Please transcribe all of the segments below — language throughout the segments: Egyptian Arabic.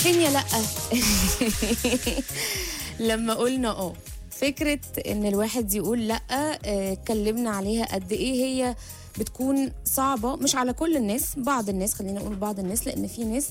فين يا لا لما قلنا اه فكرة ان الواحد يقول لا آه، اتكلمنا عليها قد ايه هي بتكون صعبة مش على كل الناس بعض الناس خلينا نقول بعض الناس لان في ناس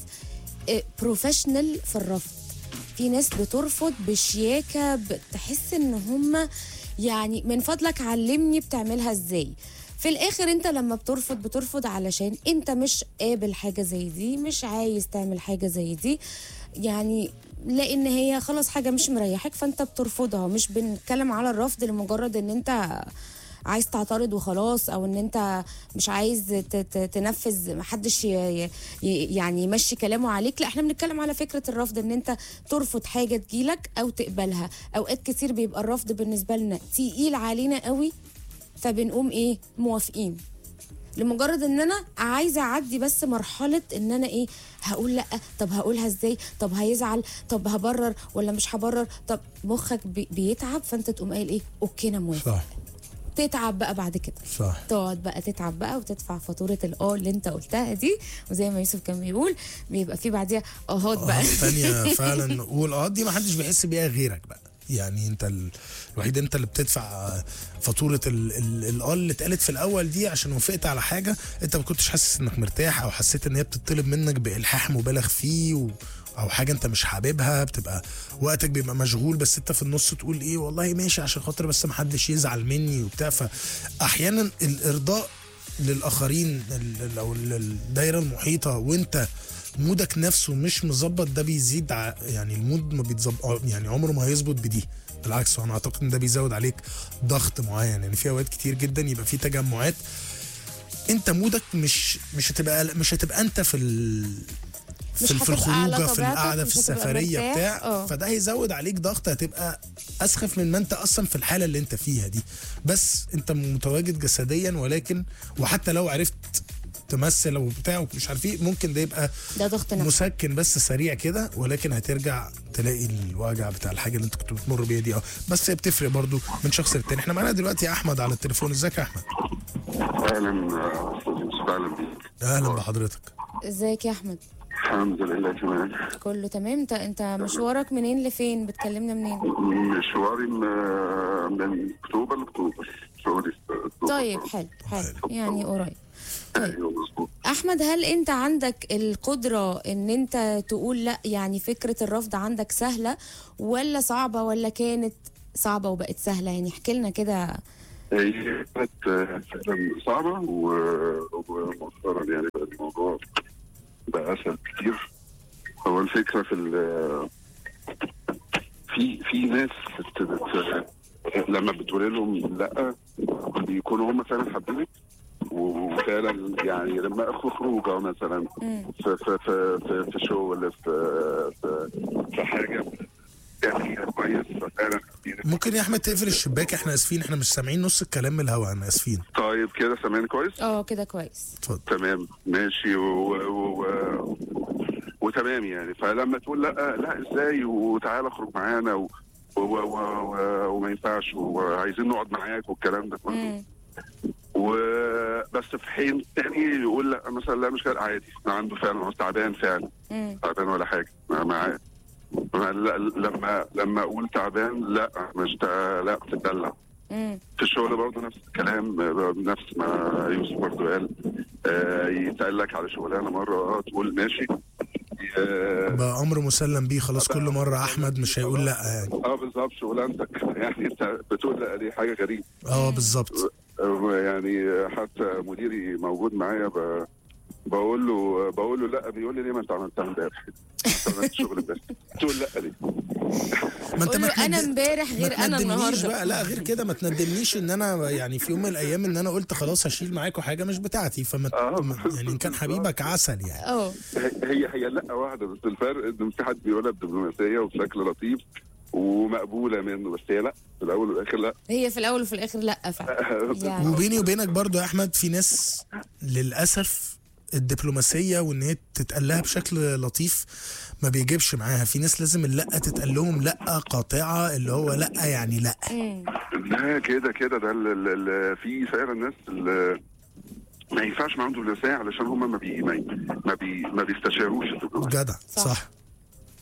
بروفيشنال في الرفض في ناس بترفض بشياكة بتحس ان هم يعني من فضلك علمني بتعملها ازاي في الاخر انت لما بترفض بترفض علشان انت مش قابل حاجة زي دي مش عايز تعمل حاجة زي دي يعني لان هي خلاص حاجة مش مريحك فانت بترفضها مش بنتكلم على الرفض لمجرد ان انت عايز تعترض وخلاص او ان انت مش عايز ت- ت- تنفذ محدش ي- ي- ي- يعني يمشي كلامه عليك لا احنا بنتكلم على فكره الرفض ان انت ترفض حاجه تجيلك او تقبلها اوقات كتير بيبقى الرفض بالنسبه لنا تقيل علينا قوي فبنقوم ايه موافقين لمجرد ان انا عايزه اعدي بس مرحله ان انا ايه هقول لا طب هقولها ازاي طب هيزعل طب هبرر ولا مش هبرر طب مخك بي- بيتعب فانت تقوم قايل ايه اوكي انا موافق صح تتعب بقى بعد كده صح تقعد بقى تتعب بقى وتدفع فاتوره الاه اللي انت قلتها دي وزي ما يوسف كان بيقول بيبقى في بعديها اهات بقى الثانية فعلا والاه دي ما حدش بيحس بيها غيرك بقى يعني انت ال- الوحيد انت اللي بتدفع فاتوره ال- ال- الاه اللي اتقالت في الاول دي عشان وافقت على حاجه انت ما كنتش حاسس انك مرتاح او حسيت ان هي بتطلب منك بالحاح مبالغ فيه و او حاجه انت مش حاببها بتبقى وقتك بيبقى مشغول بس انت في النص تقول ايه والله ماشي عشان خاطر بس ما حدش يزعل مني وبتاع فاحيانا الارضاء للاخرين ال- ال- او ال- الدايره المحيطه وانت مودك نفسه مش مظبط ده بيزيد ع- يعني المود ما بيتظبط يعني عمره ما هيظبط بدي بالعكس انا اعتقد ان ده بيزود عليك ضغط معين يعني في اوقات كتير جدا يبقى في تجمعات انت مودك مش مش هتبقى مش هتبقى انت في ال مش في, في هتبقى على الخروجه في طبيعتك، القعده مش في هتبقى السفريه مرتاح. بتاع اه. فده هيزود عليك ضغط هتبقى اسخف من ما انت اصلا في الحاله اللي انت فيها دي بس انت متواجد جسديا ولكن وحتى لو عرفت تمثل وبتاع ومش عارف ايه ممكن ده يبقى ده ضغط نفسي مسكن بس سريع كده ولكن هترجع تلاقي الوجع بتاع الحاجه اللي انت كنت بتمر بيها دي اه بس هي بتفرق برضو من شخص للتاني احنا معانا دلوقتي احمد على التليفون ازيك يا احمد اهلا آه، استاذ يوسف اهلا بيك اهلا بحضرتك ازيك يا احمد الحمد لله تمام كله تمام انت انت مشوارك منين لفين بتكلمنا منين مشواري م- من اكتوبر لاكتوبر شغلي في أكتوبر. طيب حلو حلو يعني قريب طيب ايوه مظبوط احمد هل انت عندك القدره ان انت تقول لا يعني فكره الرفض عندك سهله ولا صعبه ولا كانت صعبه وبقت سهله يعني احكي لنا كده هي كانت آه، فعلا صعبه و- ومؤخرا يعني بقى الموضوع بقى اسهل كتير هو الفكره في ال- في في ناس بت- بت- لما بتقول لهم لا بيكونوا هم فعلا حابينك وفعلا يعني لما اخرج خروجه مثلا مم. في في في في, في شغل في في في حاجه يعني كويس فعلا حابينك. ممكن يا احمد تقفل الشباك احنا اسفين احنا مش سامعين نص الكلام من الهواء انا اسفين طيب كده سامعني كويس اه كده كويس اتفضل تمام ماشي و... و... و... وتمام يعني فلما تقول لا لا ازاي وتعالى اخرج معانا و... و... و... و... وما ينفعش وعايزين نقعد معاك والكلام ده كله مم. وبس في حين تاني يقول لا مثلا لا مش كده عادي انا عنده فعلا هو تعبان فعلا مم. تعبان ولا حاجه ما معاه ما- لا- لما لما اقول تعبان لا مش تع- لا بتدلع مم. في الشغل برضه نفس الكلام آه، نفس ما يوسف برضه قال آه، يتقال لك على شغلانه مره اه تقول ماشي آه، بقى امر مسلم بيه خلاص كل مره احمد مش هيقول لا يعني اه بالظبط شغلانتك يعني انت بتقول لا دي حاجه غريبه اه بالظبط آه، يعني حتى مديري موجود معايا ب- بقول له بقول له لا بيقول لي ليه ما انت عملتها امبارح؟ انت عملت شغل امبارح تقول لا ليه؟ ما قول له تند- انا امبارح ما غير انا تندمنيش النهارده بقى لا غير كده ما تندمنيش ان انا يعني في يوم من الايام ان انا قلت خلاص هشيل معاكوا حاجه مش بتاعتي فما آه. ما- يعني ان كان حبيبك عسل يعني اه هي هي لا واحده بس الفرق ان في حد بيقولها بدبلوماسيه وبشكل لطيف ومقبوله منه بس هي لا في الاول والاخر لا هي في الاول وفي الاخر لا فعلا يعني وبيني وبينك برضو يا احمد في ناس للاسف الدبلوماسيه وان هي تتقال لها بشكل لطيف ما بيجيبش معاها في ناس لازم اللا تتقال لهم لا قاطعه اللي هو لا يعني لا مم. لا كده كده ده ال- ال- ال- في فعلا ناس ال- ما ينفعش معاهم دبلوماسيه علشان هم ما بي ما ما, بي ما بيستشيروش الدبلوماسيه جدع صح. صح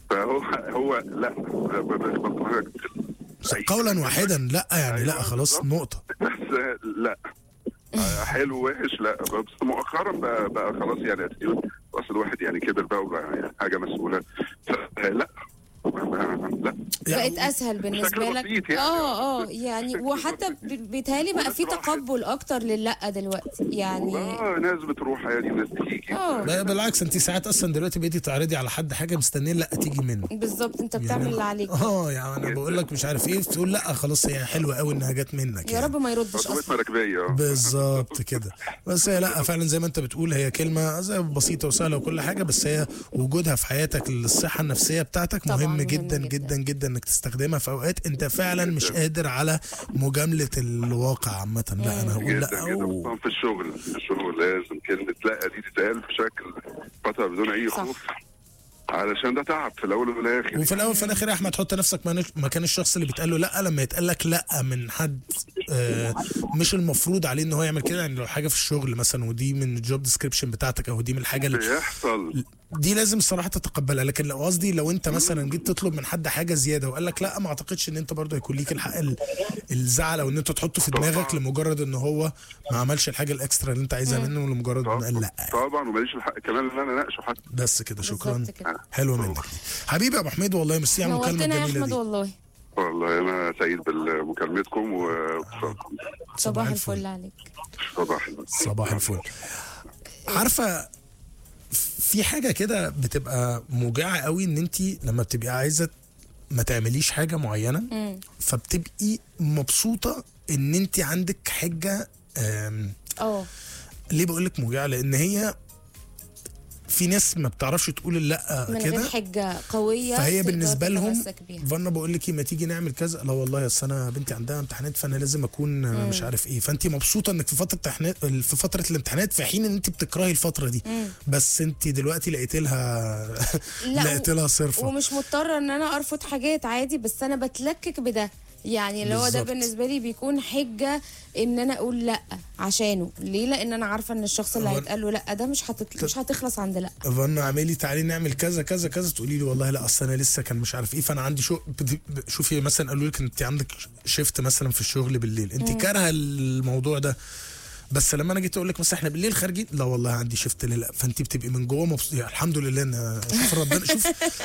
فهو هو لا ب- ب- بكرهك قولا واحدا لا يعني لا أيوة، خلاص بالظبط. نقطه بس لا آه، حلو وحش لا بس مؤخرا بقى, بقى خلاص يعني اتيتيود اصل الواحد يعني كبر بقى وبقى يعني حاجه مسؤوله فلا لا يعني بقت اسهل بالنسبه بشكل لك بسيط يعني. اه اه يعني وحتى ب- بيتهيألي بقى في تقبل اكتر لللا دلوقتي يعني اه ناس بتروح عادي وناس بتيجي اه لا بالعكس انت ساعات اصلا دلوقتي بقيتي تعرضي على حد حاجه مستنيه لا تيجي منه بالظبط انت بتعمل اللي عليك اه يعني انا بقول لك مش عارف ايه تقول لا خلاص هي حلوه قوي انها جت منك يا يعني. رب ما يردش عقوبات اصلا مراكبيه آه. بالظبط كده بس هي لا فعلا زي ما انت بتقول هي كلمه زي بسيطه وسهله وكل حاجه بس هي وجودها في حياتك للصحه النفسيه بتاعتك طبعاً مهم مهم جدا جداً. جدا جدا انك تستخدمها في اوقات انت فعلا مش قادر على مجامله الواقع عامه لا انا هقول جدا لا جدا و... خصوصا في الشغل في الشغل لازم كلمه لا دي تتقال بشكل فتره بدون اي صح. خوف علشان ده تعب في الاول والاخر وفي الاول في الاخر يا احمد حط نفسك من- مكان الشخص اللي بيتقال له لا لما يتقال لك لا من حد آه، مش المفروض عليه ان هو يعمل كده يعني لو حاجه في الشغل مثلا ودي من الجوب ديسكريبشن بتاعتك او دي من الحاجه اللي بيحصل دي لازم الصراحه تتقبلها لكن لو قصدي لو انت مثلا جيت تطلب من حد حاجه زياده وقال لك لا ما اعتقدش ان انت برضه هيكون ليك الحق ال- الزعل او ان انت تحطه في دماغك لمجرد ان هو ما عملش الحاجه الاكسترا اللي انت عايزها منه لمجرد انه قال لا طبعا وماليش الحق كمان ان انا اناقشه حتى بس كده شكرا بالظبط كده. حلوه منك دي حبيبي يا ابو حميد والله ميرسي على المكالمه نورتنا يا الجميله احمد دي والله والله انا سعيد بمكالمتكم واتصالكم صباح الفل. الفل عليك صباح الخير صباح الفل عارفه في حاجه كده بتبقى موجعه قوي ان انت لما بتبقي عايزه ما تعمليش حاجه معينه مم. فبتبقي مبسوطه ان انت عندك حجه آم، اه ليه بقول لك موجعه لان هي في ناس ما بتعرفش تقول اللا من غير كده حجه قويه فهي تقدر بالنسبه لهم تتمسك بيها. فانا بقول لك إيه، ما تيجي نعمل كذا لا والله اصل انا بنتي عندها امتحانات فانا لازم اكون آه، مش عارف ايه فانت مبسوطه انك في فتره امتحانات في فتره الامتحانات في حين ان انت بتكرهي الفتره دي بس انت دلوقتي لقيت لها لا، لقيت لها صرفه ومش مضطره ان انا ارفض حاجات عادي بس انا بتلكك بده يعني اللي هو ده بالظبط. بالنسبه لي بيكون حجه ان انا اقول لا عشانه ليه لان انا عارفه ان الشخص اللي هو- هيتقال له لا ده مش هتت... مش هتخلص عند لا فانا اعملي تعالي نعمل كذا كذا كذا تقولي لي والله لا اصل انا لسه كان مش عارف ايه فانا عندي شو بت- ب- شوفي مثلا قالوا لك انت عندك شيفت مثلا في الشغل بالليل انت كارهه الموضوع ده بس لما انا جيت اقول لك مثلا احنا بالليل خارجين لا والله عندي شيفت ليل فانت بتبقي من جوه مبسوط يعني الحمد لله ان شوف ربنا شوف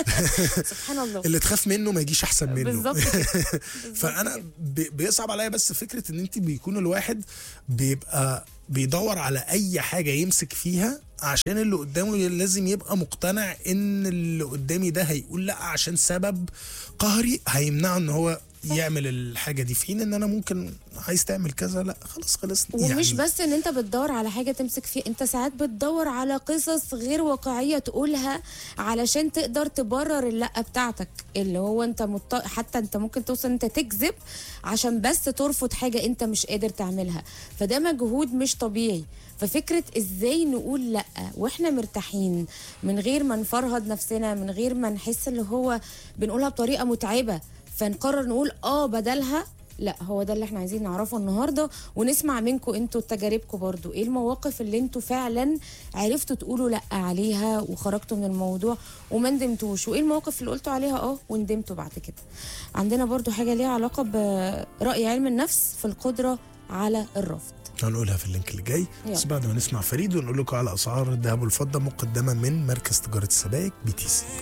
سبحان الله اللي تخاف منه ما يجيش احسن منه بالظبط كده. فانا بي- بيصعب عليا بس فكره ان انت بيكون الواحد بيبقى بيدور على اي حاجه يمسك فيها عشان اللي قدامه لازم يبقى مقتنع ان اللي قدامي ده هيقول لا عشان سبب قهري هيمنعه ان هو يعمل الحاجه دي في حين ان انا ممكن عايز تعمل كذا لا خلاص خلصنا ومش يعني بس ان انت بتدور على حاجه تمسك فيها انت ساعات بتدور على قصص غير واقعيه تقولها علشان تقدر تبرر اللا بتاعتك اللي هو انت مط... حتى انت ممكن توصل انت تكذب عشان بس ترفض حاجه انت مش قادر تعملها فده مجهود مش طبيعي ففكره ازاي نقول لا واحنا مرتاحين من غير ما نفرهد نفسنا من غير ما نحس اللي هو بنقولها بطريقه متعبه فنقرر نقول اه بدلها لا هو ده اللي احنا عايزين نعرفه النهارده ونسمع منكم انتوا تجاربكم برضو ايه المواقف اللي انتوا فعلا عرفتوا تقولوا لا عليها وخرجتوا من الموضوع وما ندمتوش وايه المواقف اللي قلتوا عليها اه وندمتوا بعد كده عندنا برضو حاجه ليها علاقه برأي علم النفس في القدره على الرفض هنقولها في اللينك اللي جاي بس يلا. بعد ما نسمع فريد ونقول لكم على اسعار الذهب والفضه مقدمه من مركز تجاره السبائك بي تي سي